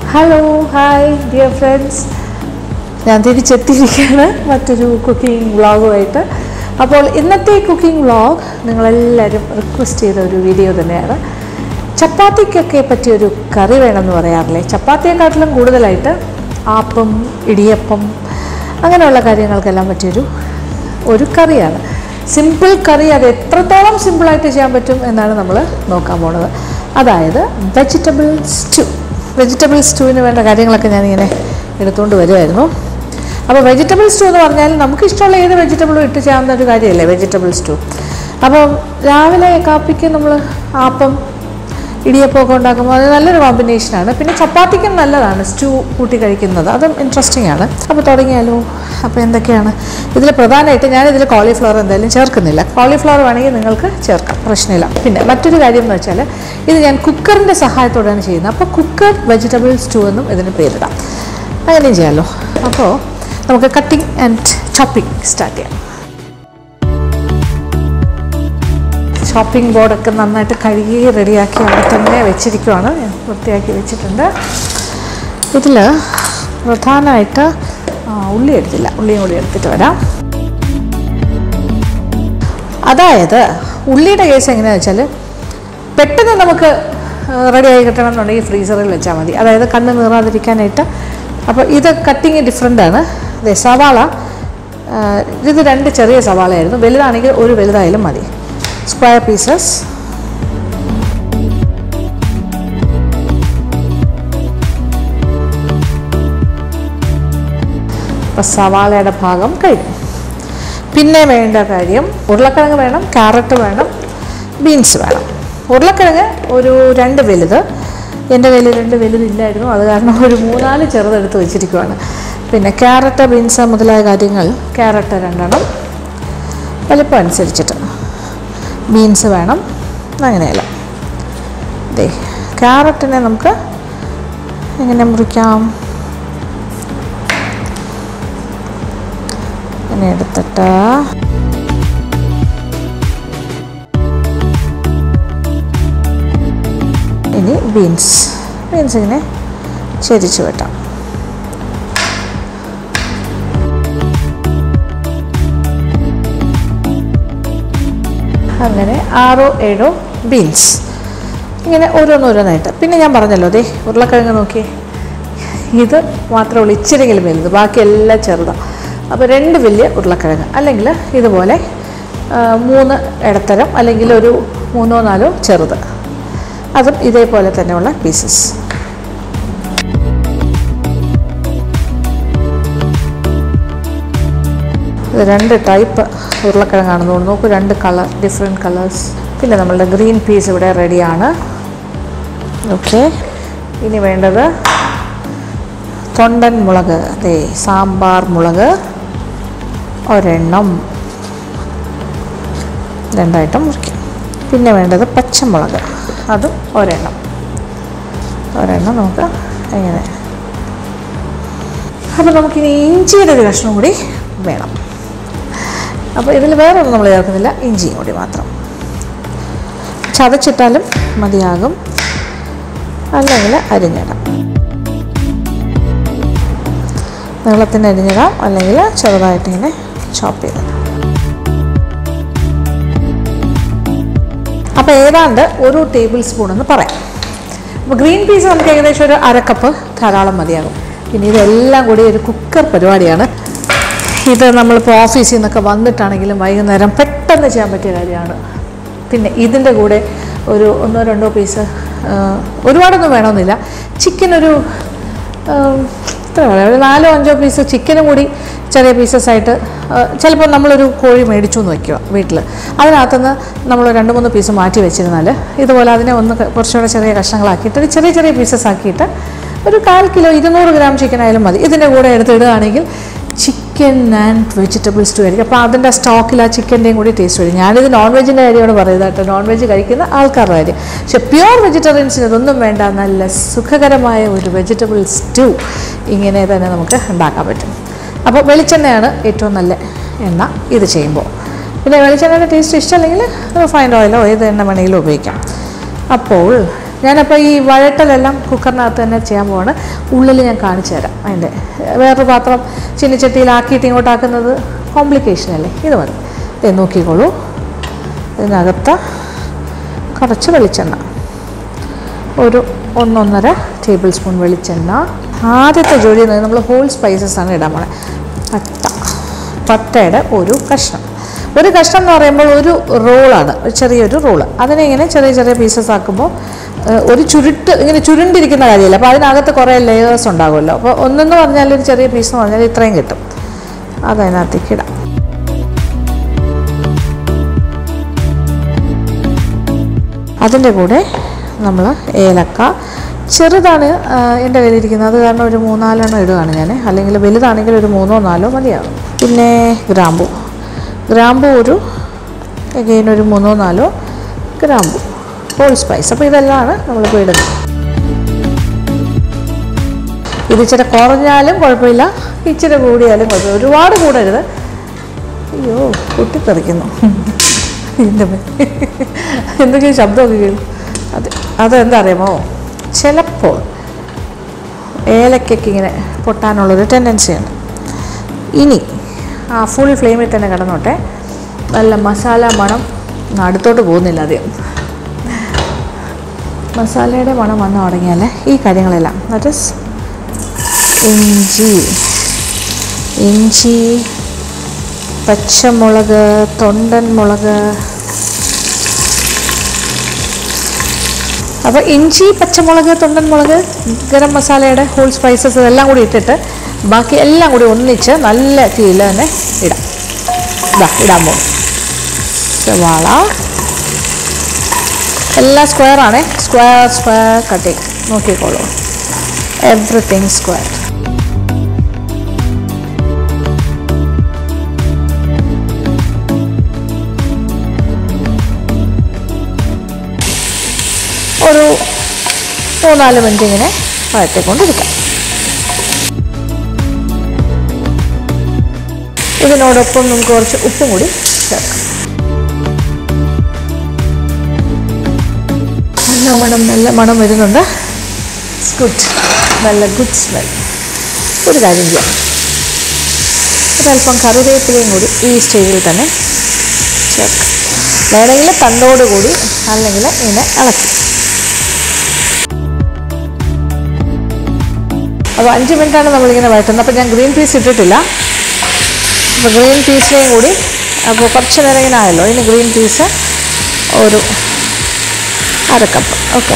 Hello hi dear friends ഞാൻ തിരിച്ചെത്തിയിരിക്കുകയാണ് മറ്റൊരു cooking വ്ളോഗുമായിട്ട് അപ്പോൾ ഇന്നത്തെ കുക്കിംഗ് വ്ളോഗ് നിങ്ങളെല്ലാവരും റിക്വസ്റ്റ് ചെയ്ത ഒരു വീഡിയോ തന്നെയാണ് ചപ്പാത്തിക്കൊക്കെ പറ്റിയൊരു കറി വേണമെന്ന് പറയാറില്ലേ ചപ്പാത്തിയെക്കാട്ടിലും കൂടുതലായിട്ട് ആപ്പം ഇടിയപ്പം അങ്ങനെയുള്ള കാര്യങ്ങൾക്കെല്ലാം പറ്റിയൊരു ഒരു കറിയാണ് സിമ്പിൾ കറി അത് എത്രത്തോളം സിമ്പിളായിട്ട് ചെയ്യാൻ പറ്റും എന്നാണ് നമ്മൾ നോക്കാൻ പോണത് അതായത് വെജിറ്റബിൾ സ്റ്റൂ വെജിറ്റബിൾ സ്റ്റൂവിന് വേണ്ട കാര്യങ്ങളൊക്കെ ഞാനിങ്ങനെ എടുത്തുകൊണ്ട് വരുമായിരുന്നു അപ്പോൾ വെജിറ്റബിൾ സ്റ്റൂ എന്ന് പറഞ്ഞാൽ നമുക്ക് ഇഷ്ടമുള്ള ഏത് വെജിറ്റബിളും ഇട്ട് ചെയ്യാവുന്ന ഒരു കാര്യമല്ലേ വെജിറ്റബിൾ സ്റ്റൂ അപ്പോൾ രാവിലെ കാപ്പിക്ക് നമ്മൾ ആപ്പം ഇടിയപ്പമൊക്കെ ഉണ്ടാക്കുമ്പോൾ അത് നല്ലൊരു കോമ്പിനേഷനാണ് പിന്നെ ചപ്പാത്തിക്കും നല്ലതാണ് സ്റ്റൂ കൂട്ടി കഴിക്കുന്നത് അതും ഇൻട്രസ്റ്റിംഗ് ആണ് അപ്പോൾ തുടങ്ങിയാലോ അപ്പോൾ എന്തൊക്കെയാണ് ഇതിൽ പ്രധാനമായിട്ട് ഞാൻ ഇതിൽ കോളിഫ്ലവർ എന്തായാലും ചേർക്കുന്നില്ല കോളിഫ്ലവർ വേണമെങ്കിൽ നിങ്ങൾക്ക് ചേർക്കാം പ്രശ്നമില്ല പിന്നെ മറ്റൊരു കാര്യം എന്ന് വെച്ചാൽ ഇത് ഞാൻ കുക്കറിൻ്റെ സഹായത്തോടെയാണ് ചെയ്യുന്നത് അപ്പോൾ കുക്കർ വെജിറ്റബിൾ സ്റ്റൂ എന്നും ഇതിന് പേരിടാം അങ്ങനെയും ചെയ്യാമല്ലോ അപ്പോൾ നമുക്ക് കട്ടിങ് ആൻഡ് ചോപ്പിംഗ് സ്റ്റാർട്ട് ചെയ്യാം ഷോപ്പിംഗ് ബോർഡൊക്കെ നന്നായിട്ട് കഴുകി റെഡിയാക്കി അവിടെ തന്നെ വെച്ചിരിക്കുവാണ് ഞാൻ വൃത്തിയാക്കി വെച്ചിട്ടുണ്ട് ഇതിൽ പ്രധാനമായിട്ട് ആ, ഉള്ളി എടുത്തില്ല ഉള്ളിയും കൂടി എടുത്തിട്ട് വരാം അതായത് ഉള്ളിയുടെ കേസ് എങ്ങനെയാണെന്ന് വെച്ചാൽ പെട്ടെന്ന് നമുക്ക് റെഡിയായി കിട്ടണം എന്നുണ്ടെങ്കിൽ ഫ്രീസറിൽ വെച്ചാൽ മതി അതായത് കണ്ണ് നീറാതിരിക്കാനായിട്ട് അപ്പോൾ ഇത് കട്ടിങ് ഡിഫറെൻ്റ് ആണ് അതെ സവാള ആ, ഇത് രണ്ട് ചെറിയ സവാളയായിരുന്നു വലുതാണെങ്കിൽ ഒരു വലുതായാലും മതി സ്ക്വയർ പീസസ് ഇപ്പം സവാളയുടെ ഭാഗം കഴിഞ്ഞു പിന്നെ വേണ്ട കാര്യം ഉരുളക്കിഴങ്ങ് വേണം ക്യാരറ്റ് വേണം ബീൻസ് വേണം ഉരുളക്കിഴങ്ങ് ഒരു രണ്ട് വലുത് എൻ്റെ കയ്യിൽ രണ്ട് വലുതില്ലായിരുന്നു അത് കാരണം ഒരു മൂന്നാല് ചെറുതെടുത്ത് വെച്ചിരിക്കുവാണ് പിന്നെ ക്യാരറ്റ് ബീൻസ് മുതലായ കാര്യങ്ങൾ ക്യാരറ്റ് രണ്ടെണ്ണം വലിപ്പം അനുസരിച്ചിട്ട് ബീൻസ് വേണം അങ്ങനെയല്ല ദേ ക്യാരറ്റിനെ നമുക്ക് എങ്ങനെ മുറിക്കാം ഇങ്ങനെ എടുത്തിട്ട് ഇനി ബീൻസ് ബീൻസ് ഇങ്ങനെ ചെരിച്ച് വെട്ടാം അങ്ങനെ ആറോ ഏഴോ ബീൻസ് ഇങ്ങനെ ഓരോന്നോരോന്നായിട്ട് പിന്നെ ഞാൻ പറഞ്ഞല്ലോ അതെ ഉരുളക്കിഴങ്ങ് നോക്കി ഇത് മാത്രമേ ഉള്ളൂ ഇച്ചിരിയെങ്കിലും വലുത് ബാക്കി എല്ലാം ചെറുതാണ് അപ്പോൾ രണ്ട് വലിയ ഉരുളക്കിഴങ്ങ് അല്ലെങ്കിൽ ഇതുപോലെ ആ, മൂന്ന് ഇടത്തരം അല്ലെങ്കിൽ ഒരു മൂന്നോ നാലോ ചെറുത് അതും ഇതേപോലെ തന്നെയുള്ള പീസസ് ഇത് രണ്ട് ടൈപ്പ് ഉരുളക്കിഴങ്ങാണെന്ന് തോന്നുന്നു നോക്കൂ രണ്ട് കളർ ഡിഫറെൻറ്റ് കളേഴ്സ് പിന്നെ നമ്മളുടെ ഗ്രീൻ പീസ് ഇവിടെ റെഡിയാണ് ഓക്കെ ഇനി വേണ്ടത് തൊണ്ടൻ മുളക് അതെ സാമ്പാർ മുളക് ഒരെണ്ണം രണ്ടായിട്ട് മുറിക്കും പിന്നെ വേണ്ടത് പച്ചമുളക് അതും ഒരെണ്ണം ഒരെണ്ണം നമുക്ക് എങ്ങനെ അപ്പോൾ നമുക്കിനി ഇഞ്ചിയുടെ ഒരു കഷ്ണം കൂടി വേണം അപ്പോൾ ഇതിൽ വേറെ ഒന്നും നമ്മൾ ചേർക്കുന്നില്ല ഇഞ്ചിയും കൂടി മാത്രം ചതച്ചിട്ടാലും മതിയാകും അല്ലെങ്കിൽ അരിഞ്ഞിടാം നീളത്തിന് അരിഞ്ഞിടാം അല്ലെങ്കിൽ ചെറുതായിട്ട് ഇങ്ങനെ ചോപ്പ് ചെയ്തിടാം അപ്പോൾ ഏതാണ്ട് ഒരു ടേബിൾ സ്പൂൺ എന്ന് പറയാം അപ്പോൾ ഗ്രീൻ പീസ് നമുക്ക് ഏകദേശം ഒരു അരക്കപ്പ് ധാരാളം മതിയാകും പിന്നെ ഇതെല്ലാം കൂടി ഒരു കുക്കർ പരിപാടിയാണ് ഇത് നമ്മളിപ്പോൾ ഓഫീസിൽ നിന്നൊക്കെ വന്നിട്ടാണെങ്കിലും വൈകുന്നേരം പെട്ടെന്ന് ചെയ്യാൻ പറ്റിയ കാര്യമാണ് പിന്നെ ഇതിൻ്റെ കൂടെ ഒരു ഒന്നോ രണ്ടോ പീസ് ആ, ഒരുപാടൊന്നും വേണമെന്നില്ല ചിക്കൻ ഒരു ആ, എത്ര പറയാം ഒരു നാലോ അഞ്ചോ പീസ് ചിക്കനും കൂടി ചെറിയ പീസസ് ആയിട്ട് ചിലപ്പോൾ നമ്മളൊരു കോഴി മേടിച്ചു എന്ന് വയ്ക്കുക വീട്ടിൽ അതിനകത്തുനിന്ന് നമ്മൾ രണ്ട് മൂന്ന് പീസ് മാറ്റി വെച്ചിരുന്നാൽ ഇതുപോലെ അതിനെ ഒന്ന് ക- കുറച്ചുകൂടെ ചെറിയ കഷ്ണങ്ങളാക്കിയിട്ട് ഒരു ചെറിയ ചെറിയ പീസസ് ആക്കിയിട്ട് ഒരു കാൽ കിലോ ഇരുന്നൂറ് ഗ്രാം ചിക്കൻ ആയാലും മതി ഇതിൻ്റെ കൂടെ എടുത്തിടുകയാണെങ്കിൽ ചിക്കൻ ആൻഡ് വെജിറ്റബിൾ സ്റ്റൂ ആയിരിക്കും അപ്പോൾ അതിൻ്റെ സ്റ്റോക്കിൽ ആ ചിക്കൻ്റെയും കൂടി ടേസ്റ്റ് വരും ഞാനിത് നോൺ വെജിൻ്റെ കാര്യമാണ് പറയുന്നത് കേട്ടോ നോൺ വെജ് കഴിക്കുന്ന ആൾക്കാരുടെ കാര്യം പക്ഷെ പ്യുവർ വെജിറ്റേറിയൻസിന് ഇതൊന്നും വേണ്ട നല്ല സുഖകരമായ ഒരു വെജിറ്റബിൾ സ്റ്റൂ ഇങ്ങനെ തന്നെ നമുക്ക് ഉണ്ടാക്കാൻ പറ്റും അപ്പോൾ വെളിച്ചെണ്ണയാണ് ഏറ്റവും നല്ല എണ്ണ ഇത് ചെയ്യുമ്പോൾ പിന്നെ വെളിച്ചെണ്ണയുടെ ടേസ്റ്റ് ഇഷ്ടമല്ലെങ്കിൽ റിഫൈൻഡ് ഓയിലോ ഏത് എണ്ണ വേണമെങ്കിലും ഉപയോഗിക്കാം അപ്പോൾ ഞാനപ്പോൾ ഈ വഴട്ടലെല്ലാം കുക്കറിനകത്ത് തന്നെ ചെയ്യാൻ പോവാണ് ഉള്ളിൽ ഞാൻ കാണിച്ചു തരാം അതിൻ്റെ വേറൊരു പാത്രം ചിന്നിച്ചട്ടിയിലാക്കിയിട്ട് ഇങ്ങോട്ടാക്കുന്നത് കോംപ്ലിക്കേഷൻ അല്ലേ ഇത് മതി ഇത് നോക്കിക്കോളൂ ഇതിനകത്ത് കുറച്ച് വെളിച്ചെണ്ണ ഒരു ഒന്നൊന്നര ടേബിൾ സ്പൂൺ വെളിച്ചെണ്ണ ആദ്യത്തെ ജോലി എന്ന് നമ്മൾ ഹോൾ സ്പൈസസ് ആണ് ഇടാൻ പോണത് പട്ട പട്ടയുടെ ഒരു കഷ്ണം ഒരു കഷ്ണം എന്ന് പറയുമ്പോൾ ഒരു റോളാണ് ഒരു ചെറിയൊരു റോള് അതിനെ ഇങ്ങനെ ചെറിയ ചെറിയ പീസസ് ആക്കുമ്പോൾ ഏഹ്, ഒരു ചുരുട്ട് ഇങ്ങനെ ചുരുണ്ടിരിക്കുന്ന കാര്യമില്ല അപ്പോൾ അതിനകത്ത് കുറേ ലെയേഴ്സ് ഉണ്ടാകുമല്ലോ അപ്പോൾ ഒന്നെന്ന് പറഞ്ഞാൽ ഒരു ചെറിയ പീസ് എന്ന് പറഞ്ഞാൽ ഇത്രയും കിട്ടും അതതിനകത്തേക്ക് ഇടാം അതിൻ്റെ കൂടെ നമ്മൾ ഏലക്ക ചെറുതാണ് ആ, എൻ്റെ കയ്യിലിരിക്കുന്നത് അത് കാരണം ഒരു മൂന്നാലെണ്ണം ഇടുകയാണ് ഞാൻ അല്ലെങ്കിൽ വലുതാണെങ്കിൽ ഒരു മൂന്നോ നാലോ മതിയാകും പിന്നെ ഗ്രാമ്പു ഗ്രാമ്പു ഒരു എഗെയിൻ ഒരു മൂന്നോ നാലോ ഗ്രാമ്പു ഹോൾ സ്പൈസ് അപ്പോൾ ഇതെല്ലാമാണ് നമ്മളിപ്പോൾ ഇടുന്നത് ഇത് ഇച്ചിരി കുറഞ്ഞാലും കുഴപ്പമില്ല ഇച്ചിരി കൂടിയാലും കുഴപ്പമില്ല ഒരുപാട് കൂടരുത് അയ്യോ പൊട്ടിത്തെറിക്കുന്നു എൻ്റെ എന്തൊക്കെയോ ശബ്ദമൊക്കെ കേൾക്കും അത് അതെന്താ അറിയാമോ ചിലപ്പോൾ ഏലക്കയ്ക്ക് ഇങ്ങനെ പൊട്ടാനുള്ളൊരു ടെൻഡൻസിയുണ്ട് ഇനി ആ ഫുൾ ഫ്ലെയിമിൽ തന്നെ കിടന്നോട്ടെ നല്ല മസാല മണം അടുത്തോട്ട് പോകുന്നില്ല അധികം മസാലയുടെ മണം വന്നു തുടങ്ങിയാൽ ഈ കാര്യങ്ങളെല്ലാം ദാറ്റ് ഇസ് ഇഞ്ചി ഇഞ്ചി പച്ചമുളക് തൊണ്ടൻ മുളക് അപ്പോൾ ഇഞ്ചി പച്ചമുളക് തൊണ്ടൻ മുളക് ഗരം മസാലയുടെ ഹോൾ സ്പൈസസ് ഇതെല്ലാം കൂടി ഇട്ടിട്ട് ബാക്കി എല്ലാം കൂടി ഒന്നിച്ച് നല്ല തീയിൽ തന്നെ ഇടാം ഇതാ ഇടാൻ പോകും സവാള എല്ലാം സ്ക്വയർ ആണേ സ്ക്വയർ സ്ക്വയർ കട്ടിങ് നോക്കിക്കോളൂ എവറിത്തിങ് സ്ക്വയർ ഒരു മൂന്നാല് മിനിറ്റ് ഇങ്ങനെ വഴറ്റിക്കൊണ്ടിരിക്കാം ഇതിനോടൊപ്പം നമുക്ക് കുറച്ച് ഉപ്പും കൂടി ചേർക്കാം നല്ല മണം നല്ല മണം വരുന്നുണ്ട് ഗുഡ് നല്ല ഗുഡ് സ്മെൽ ഒരു കാര്യം ചെയ്യാം ഒരല്പം കറിവേപ്പിലയും കൂടി ഈ സ്റ്റേജിൽ തന്നെ ചേർക്കാം വേണമെങ്കിൽ തണ്ടോടുകൂടി അല്ലെങ്കിൽ ഇങ്ങനെ ഇളക്കി അപ്പോൾ അഞ്ച് മിനിറ്റാണ് നമ്മളിങ്ങനെ വഴറ്റുന്നത് അപ്പോൾ ഞാൻ ഗ്രീൻ പീസ് ഇട്ടിട്ടില്ല അപ്പോൾ ഗ്രീൻ പീസിനെയും കൂടി അപ്പോൾ കുറച്ച് നേരം ഇങ്ങനെ ആയല്ലോ ഇനി ഗ്രീൻ പീസ് ഒരു അര കപ്പ് ഓക്കെ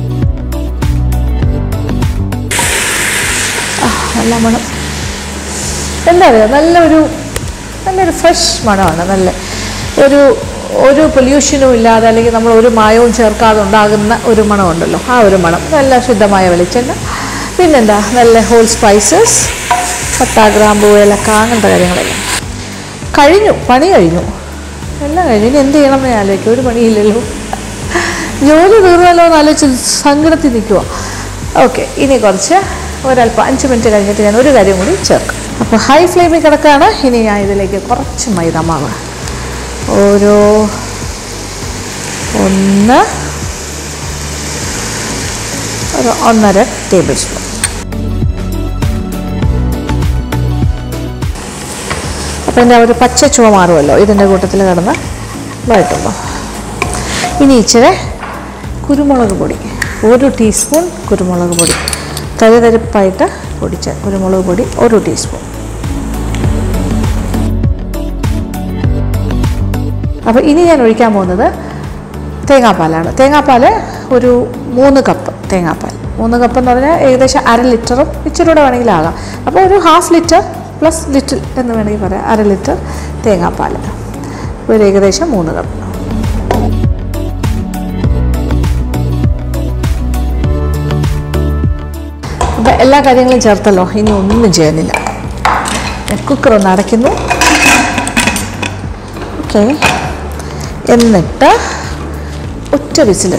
നല്ല മണം എന്താ പറയുക നല്ലൊരു നല്ലൊരു ഫ്രഷ് മണമാണ് നല്ല ഒരു ഒരു പൊല്യൂഷനും ഇല്ലാതെ അല്ലെങ്കിൽ നമ്മൾ ഒരു മായവും ചേർക്കാതെ ഉണ്ടാകുന്ന ഒരു മണമുണ്ടല്ലോ ആ ഒരു മണം നല്ല ശുദ്ധമായ വെളിച്ചെണ്ണ പിന്നെന്താ നല്ല ഹോൾ സ്പൈസസ് പട്ട ഗ്രാമ്പു ഏലക്ക അങ്ങനത്തെ കാര്യങ്ങളെല്ലാം കഴിഞ്ഞു പണി കഴിഞ്ഞു എല്ലാം കഴിഞ്ഞു ഇനി എന്ത് ചെയ്യണം എന്ന് ആലോചിക്കും ഒരു പണിയില്ലല്ലോ ജോലി തീർന്നല്ലോ എന്ന് ആലോചിച്ച് സങ്കടത്തിൽ നിൽക്കുക ഓക്കെ ഇനി കുറച്ച് ഒരല്പം അഞ്ച് മിനിറ്റ് കഴിഞ്ഞിട്ട് ഞാൻ ഒരു കാര്യം കൂടി ചേർക്കും അപ്പോൾ ഹൈ ഫ്ലെയിമിൽ കിടക്കുകയാണ് ഇനി ഞാൻ ഇതിലേക്ക് കുറച്ച് മൈദമാവ് ഒരു ഒന്ന് ഒരു ഒന്നര ടേബിൾ സ്പൂൺ അപ്പോൾ ഇതിൻ്റെ ഒരു പച്ച ചുവ മാറുമല്ലോ ഇതിൻ്റെ കൂട്ടത്തിൽ കിടന്ന് വഴറ്റുമ്പോൾ ഇനി ഇച്ചിരി കുരുമുളക് പൊടി ഒരു ടീസ്പൂൺ കുരുമുളക് പൊടി തരിതരിപ്പായിട്ട് പൊടിച്ച കുരുമുളക് പൊടി ഒരു ടീസ്പൂൺ അപ്പോൾ ഇനി ഞാൻ ഒഴിക്കാൻ പോകുന്നത് തേങ്ങാപ്പാലാണ് തേങ്ങാപ്പാൽ ഒരു മൂന്ന് കപ്പ് തേങ്ങാപ്പാൽ മൂന്ന് കപ്പ് എന്ന് പറഞ്ഞാൽ ഏകദേശം അര ലിറ്ററും ഇച്ചിരി കൂടെ വേണമെങ്കിൽ ആകാം അപ്പോൾ ഒരു ഹാഫ് ലിറ്റർ പ്ലസ് ലിറ്റിൽ എന്ന് വേണമെങ്കിൽ പറയാം അര ലിറ്റർ തേങ്ങാപ്പാൽ ഒരു ഏകദേശം മൂന്ന് കപ്പ് അപ്പം എല്ലാ കാര്യങ്ങളും ചേർത്തല്ലോ ഇനി ഒന്നും ചെയ്യുന്നില്ല ഞാൻ കുക്കർ ഒന്ന് അടയ്ക്കുന്നു ഓക്കെ എന്നിട്ട് ഒറ്റ വിസിൽ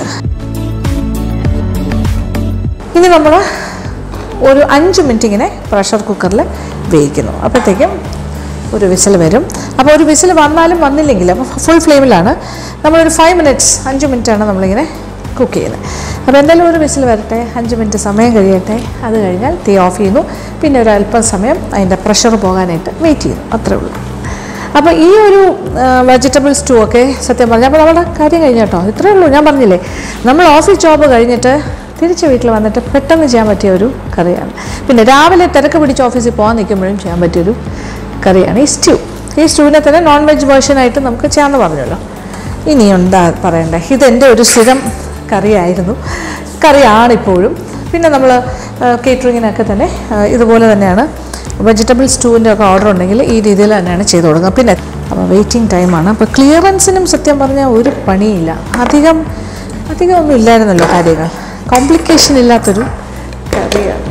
ഇനി നമ്മൾ ഒരു അഞ്ച് മിനിറ്റ് ഇങ്ങനെ പ്രഷർ കുക്കറിൽ വേവിക്കുന്നു അപ്പോഴത്തേക്കും ഒരു വിസിൽ വരും അപ്പോൾ ഒരു വിസിൽ വന്നാലും വന്നില്ലെങ്കിലും അപ്പോൾ ഫുൾ ഫ്ലെയിമിലാണ് നമ്മളൊരു ഫൈവ് മിനിറ്റ്സ് അഞ്ച് മിനിറ്റാണ് നമ്മളിങ്ങനെ കുക്ക് ചെയ്യുന്നത് അപ്പോൾ എന്തായാലും ഒരു വിസിൽ വരട്ടെ അഞ്ച് മിനിറ്റ് സമയം കഴിയട്ടെ അത് കഴിഞ്ഞാൽ തീ ഓഫ് ചെയ്യുന്നു പിന്നെ ഒരു അല്പം സമയം അതിൻ്റെ പ്രഷർ പോകാനായിട്ട് വെയിറ്റ് ചെയ്യുന്നു അത്രേ ഉള്ളൂ അപ്പോൾ ഈ ഒരു വെജിറ്റബിൾ സ്റ്റൂ ഒക്കെ സത്യം പറഞ്ഞാൽ അപ്പോൾ നമ്മുടെ കാര്യം കഴിഞ്ഞ കേട്ടോ ഇത്രേ ഉള്ളൂ ഞാൻ പറഞ്ഞില്ലേ നമ്മൾ ഓഫീസ് ജോബ് കഴിഞ്ഞിട്ട് തിരിച്ച് വീട്ടിൽ വന്നിട്ട് പെട്ടെന്ന് ചെയ്യാൻ പറ്റിയ ഒരു കറിയാണ് പിന്നെ രാവിലെ തിരക്ക് പിടിച്ച് ഓഫീസിൽ പോകാൻ നിൽക്കുമ്പോഴും ചെയ്യാൻ പറ്റിയൊരു കറിയാണ് ഈ സ്റ്റൂ ഈ സ്റ്റൂവിനെ തന്നെ നോൺ വെജ് വേർഷനായിട്ട് നമുക്ക് ചെയ്യാമെന്ന് പറഞ്ഞല്ലോ ഇനി എന്താ പറയണ്ടേ ഇതെൻ്റെ ഒരു സ്ഥിരം കറിയായിരുന്നു കറിയാണിപ്പോഴും പിന്നെ നമ്മൾ കേറ്ററിങ്ങിനൊക്കെ തന്നെ ആ, ഇതുപോലെ തന്നെയാണ് വെജിറ്റബിൾ സ്റ്റൂവിൻ്റെ ഒക്കെ ഓർഡർ ഉണ്ടെങ്കിൽ ഈ രീതിയിൽ തന്നെയാണ് ചെയ്ത് കൊടുക്കുക പിന്നെ അപ്പോൾ വെയിറ്റിംഗ് ടൈമാണ് അപ്പോൾ ക്ലിയറൻസിനും സത്യം പറഞ്ഞാൽ ഒരു പണിയില്ല അധികം അധികം ഒന്നും ഇല്ലായിരുന്നല്ലോ കാര്യങ്ങൾ കോംപ്ലിക്കേഷൻ ഇല്ലാത്തൊരു കറിയാണ്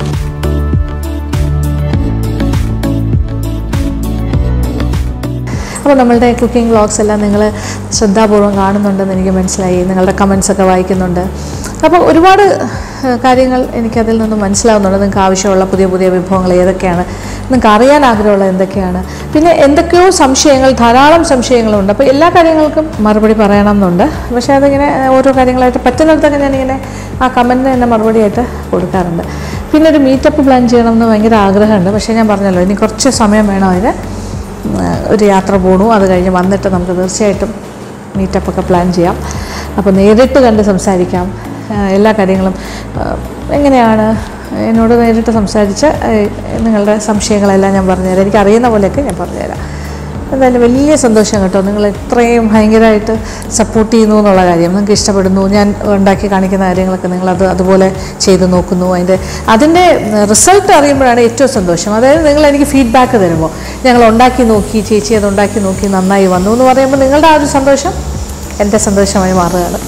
അപ്പോൾ നമ്മളുടെ കുക്കിംഗ് വ്ളോഗ്സ് എല്ലാം നിങ്ങൾ ശ്രദ്ധാപൂർവ്വം കാണുന്നുണ്ടെന്ന് എനിക്ക് മനസ്സിലായി നിങ്ങളുടെ കമൻസ് ഒക്കെ വായിക്കുന്നുണ്ട് അപ്പോൾ ഒരുപാട് ഏഹ്, കാര്യങ്ങൾ എനിക്കതിൽ നിന്ന് മനസ്സിലാവുന്നുണ്ട് നിങ്ങൾക്ക് ആവശ്യമുള്ള പുതിയ പുതിയ വിഭവങ്ങൾ ഏതൊക്കെയാണ് നിങ്ങൾക്ക് അറിയാൻ ആഗ്രഹമുള്ള എന്തൊക്കെയാണ് പിന്നെ എന്തൊക്കെയോ സംശയങ്ങൾ ധാരാളം സംശയങ്ങളുണ്ട് അപ്പോൾ എല്ലാ കാര്യങ്ങൾക്കും മറുപടി പറയണം എന്നുണ്ട് പക്ഷേ അതിങ്ങനെ ഏഹ്, ഓരോ കാര്യങ്ങളായിട്ട് പറ്റുന്നിടത്തൊക്കെ ഞാനിങ്ങനെ ആ കമൻറ്റിന് തന്നെ മറുപടിയായിട്ട് കൊടുക്കാറുണ്ട് പിന്നെ ഒരു മീറ്റപ്പ് പ്ലാൻ ചെയ്യണം എന്ന് ഭയങ്കര ആഗ്രഹമുണ്ട് പക്ഷേ ഞാൻ പറഞ്ഞല്ലോ ഇനി കുറച്ച് സമയം വേണം അതിന് ഉം, ഒരു യാത്ര പോണു അത് കഴിഞ്ഞ് വന്നിട്ട് നമുക്ക് തീർച്ചയായിട്ടും മീറ്റപ്പൊക്കെ പ്ലാൻ ചെയ്യാം അപ്പോൾ നേരിട്ട് കണ്ട് സംസാരിക്കാം ആ, എല്ലാ കാര്യങ്ങളും ആ, എങ്ങനെയാണ് എന്നോട് നേരിട്ട് സംസാരിച്ച് ആ, നിങ്ങളുടെ സംശയങ്ങളെല്ലാം ഞാൻ പറഞ്ഞുതരാം എനിക്ക് അറിയുന്ന പോലെയൊക്കെ ഞാൻ പറഞ്ഞുതരാം എന്തായാലും വലിയ സന്തോഷം കേട്ടോ നിങ്ങൾ ഇത്രയും ഭയങ്കരമായിട്ട് സപ്പോർട്ട് ചെയ്യുന്നു എന്നുള്ള കാര്യം നിങ്ങൾക്ക് ഇഷ്ടപ്പെടുന്നു ഞാൻ ഉണ്ടാക്കി കാണിക്കുന്ന കാര്യങ്ങളൊക്കെ നിങ്ങളത് അതുപോലെ ചെയ്ത് നോക്കുന്നു അതിൻ്റെ അതിൻ്റെ റിസൾട്ട് അറിയുമ്പോഴാണ് ഏറ്റവും സന്തോഷം അതായത് നിങ്ങൾ എനിക്ക് ഫീഡ്ബാക്ക് തരുമ്പോൾ ഞങ്ങൾ ഉണ്ടാക്കി നോക്കി ചേച്ചി അത് ഉണ്ടാക്കി നോക്കി നന്നായി വന്നു എന്ന് പറയുമ്പോൾ നിങ്ങളുടെ ആ ഒരു സന്തോഷം എൻ്റെ സന്തോഷമായി മാറുകയാണ്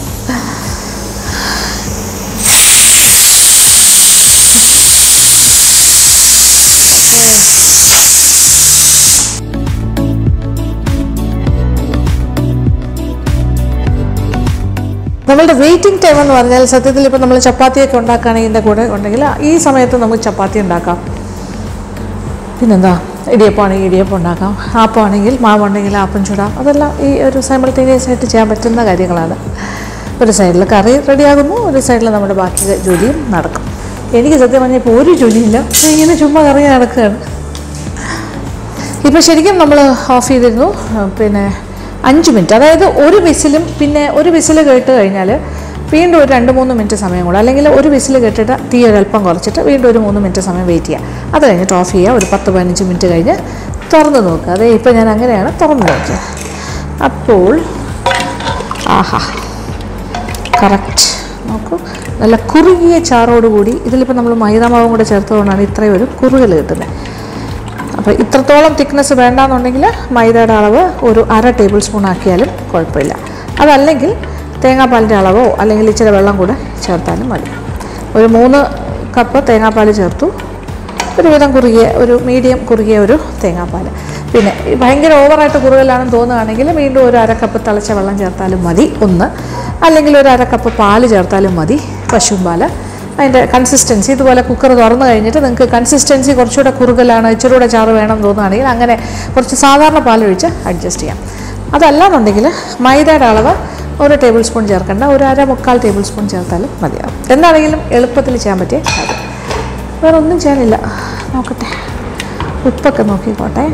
നമ്മളുടെ വെയിറ്റിംഗ് ടൈം എന്ന് പറഞ്ഞാൽ സത്യത്തിൽ ഇപ്പോൾ നമ്മൾ ചപ്പാത്തിയൊക്കെ ഉണ്ടാക്കുകയാണെങ്കിൽ ഇതിൻ്റെ കൂടെ ഉണ്ടെങ്കിൽ ഈ സമയത്ത് നമുക്ക് ചപ്പാത്തി ഉണ്ടാക്കാം പിന്നെന്താ ഇടിയപ്പമാണെങ്കിൽ ഇടിയപ്പം ഉണ്ടാക്കാം ആപ്പമാണെങ്കിൽ മാവുണ്ടെങ്കിൽ ആപ്പം ചുടാം അതെല്ലാം ഈ ഒരു സൈമിൾട്ടേനിയസ് ആയിട്ട് ചെയ്യാൻ പറ്റുന്ന കാര്യങ്ങളാണ് ഒരു സൈഡിൽ കറി റെഡിയാകുന്നു ഒരു സൈഡിൽ നമ്മുടെ ബാക്കി ജോലിയും നടക്കും എനിക്ക് സത്യം പറഞ്ഞാൽ ഇപ്പോൾ ഒരു ജോലിയില്ല ഞാൻ ഇങ്ങനെ ചുമ്മാ കറങ്ങി നടക്കുകയാണ് ഇപ്പോൾ ശരിക്കും നമ്മൾ ഓഫ് ചെയ്തിരുന്നു ആ, പിന്നെ അഞ്ച് മിനിറ്റ് അതായത് ഒരു വിസിലും പിന്നെ ഒരു വിസിൽ കേട്ട് കഴിഞ്ഞാൽ വീണ്ടും ഒരു രണ്ട് മൂന്ന് മിനിറ്റ് സമയം കൂടെ അല്ലെങ്കിൽ ഒരു വിസിൽ കേട്ടിട്ട് തീ ഒരല്പം കുറച്ചിട്ട് വീണ്ടും ഒരു മൂന്ന് മിനിറ്റ് സമയം വെയിറ്റ് ചെയ്യുക അത് കഴിഞ്ഞിട്ട് ഓഫ് ചെയ്യുക ഒരു പത്ത് പതിനഞ്ച് മിനിറ്റ് കഴിഞ്ഞ് തുറന്ന് നോക്കുക അതെ ഇപ്പോൾ ഞാൻ അങ്ങനെയാണ് തുറന്ന് നോക്കിയത് അപ്പോൾ ആഹാ കറക്റ്റ് നോക്കൂ നല്ല കുറുകിയ ചാറോടുകൂടി ഇതിലിപ്പോൾ നമ്മൾ മൈദാമാവും കൂടെ ചേർത്തതുകൊണ്ടാണ് ഇത്രയും ഒരു കുറുകൽ കിട്ടുന്നത് അപ്പോൾ ഇത്രത്തോളം തിക്നെസ് വേണ്ടാന്നുണ്ടെങ്കിൽ മൈദയുടെ അളവ് ഒരു അര ടേബിൾ സ്പൂൺ ആക്കിയാലും കുഴപ്പമില്ല അതല്ലെങ്കിൽ തേങ്ങാപ്പാലിൻ്റെ അളവോ അല്ലെങ്കിൽ ഇച്ചിരി വെള്ളം കൂടെ ചേർത്താലും മതി ഒരു മൂന്ന് കപ്പ് തേങ്ങാപ്പാൽ ചേർത്തു ഒരുവിധം കുറുകിയ ഒരു മീഡിയം കുറുകിയ ഒരു തേങ്ങാപ്പാൽ പിന്നെ ഈ ഭയങ്കര ഓവറായിട്ട് കുറുകലാണെന്ന് തോന്നുകയാണെങ്കിൽ വീണ്ടും ഒരു അര കപ്പ് തിളച്ച വെള്ളം ചേർത്താലും മതി ഒന്ന് അല്ലെങ്കിൽ ഒരു അര കപ്പ് പാല് ചേർത്താലും മതി പശുവും പാല് അതിൻ്റെ കൺസിസ്റ്റൻസി ഇതുപോലെ കുക്കർ തുറന്നു കഴിഞ്ഞിട്ട് നിങ്ങൾക്ക് കൺസിസ്റ്റൻസി കുറച്ചുകൂടെ കുറുകലാണ് ഇച്ചിരി കൂടെ ചാറ് വേണം എന്ന് തോന്നുകയാണെങ്കിൽ അങ്ങനെ കുറച്ച് സാധാരണ പാലൊഴിച്ച് അഡ്ജസ്റ്റ് ചെയ്യാം അതല്ലാന്നുണ്ടെങ്കിൽ മൈദയുടെ അളവ് ഒരു ടേബിൾ സ്പൂൺ ചേർക്കേണ്ട ഒരു അര മുക്കാൽ ടേബിൾ സ്പൂൺ ചേർത്താലും മതിയാവും എന്താണെങ്കിലും എളുപ്പത്തിൽ ചെയ്യാൻ പറ്റിയ കാര്യം വേറെ ഒന്നും ചെയ്യാനില്ല നോക്കട്ടെ ഉപ്പൊക്കെ നോക്കിക്കോട്ടെ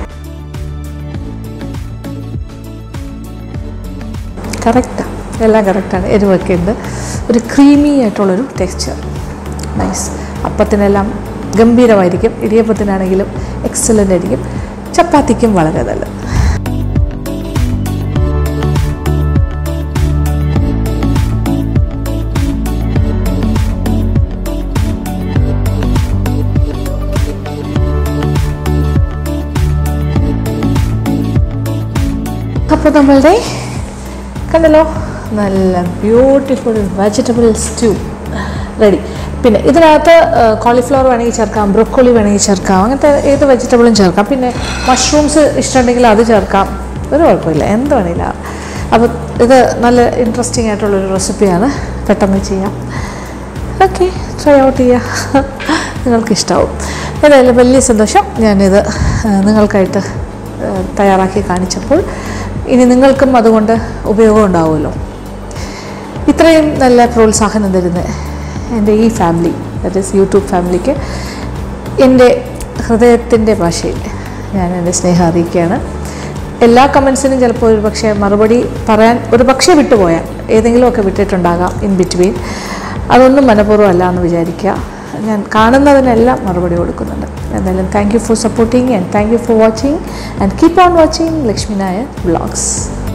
കറക്റ്റാണ് എല്ലാം കറക്റ്റാണ് എരിവൊക്കെ ഉണ്ട് ഒരു ക്രീമി ആയിട്ടുള്ളൊരു ടെക്സ്ചർ നൈസ് അപ്പത്തിനെല്ലാം ഗംഭീരമായിരിക്കും ഇടിയപ്പത്തിനാണെങ്കിലും എക്സലൻ്റ് ആയിരിക്കും ചപ്പാത്തിക്കും വളരെ നല്ലത് അപ്പോൾ നമ്മളുടെ കണ്ടല്ലോ നല്ല ബ്യൂട്ടിഫുൾ വെജിറ്റബിൾ സ്റ്റൂ റെഡി പിന്നെ ഇതിനകത്ത് കോളിഫ്ലവർ വേണമെങ്കിൽ ചേർക്കാം ബ്രൊക്കോളി വേണമെങ്കിൽ ചേർക്കാം അങ്ങനത്തെ ഏത് വെജിറ്റബിളും ചേർക്കാം പിന്നെ മഷ്റൂംസ് ഇഷ്ടമുണ്ടെങ്കിൽ അത് ചേർക്കാം ഒരു കുഴപ്പമില്ല എന്ത് വേണമെങ്കിലും ആവാം. അപ്പോൾ ഇത് നല്ല ഇൻട്രസ്റ്റിംഗ് ആയിട്ടുള്ളൊരു റെസിപ്പിയാണ് പെട്ടെന്ന് ചെയ്യാം ഓക്കെ ട്രൈ ഔട്ട് ചെയ്യുക നിങ്ങൾക്കിഷ്ടാവും ഏതായാലും വലിയ സന്തോഷം ഞാനിത് ആ, നിങ്ങൾക്കായിട്ട് ആ, തയ്യാറാക്കി കാണിച്ചപ്പോൾ ഇനി നിങ്ങൾക്കും അതുകൊണ്ട് ഉപയോഗം ഉണ്ടാവുമല്ലോ ഇത്രയും നല്ല പ്രോത്സാഹനം തരുന്ന എൻ്റെ ഈ ഫാമിലി ദറ്റ് ഈസ് യൂട്യൂബ് ഫാമിലിക്ക് എൻ്റെ ഹൃദയത്തിൻ്റെ ഭാഷയിൽ ഞാൻ എൻ്റെ സ്നേഹം അറിയിക്കുകയാണ് എല്ലാ കമൻസിനും ചിലപ്പോൾ ഒരു പക്ഷേ മറുപടി പറയാൻ ഒരു പക്ഷേ വിട്ടുപോയാൽ ഏതെങ്കിലുമൊക്കെ വിട്ടിട്ടുണ്ടാകാം ഇൻ ബിറ്റ്വീൻ അതൊന്നും മനഃപൂർവ്വം അല്ല എന്ന് വിചാരിക്കുക ഞാൻ കാണുന്നതിനെല്ലാം മറുപടി കൊടുക്കുന്നുണ്ട് എന്തായാലും thank you for supporting and thank you for watching and keep on watching Lakshmi Nair vlogs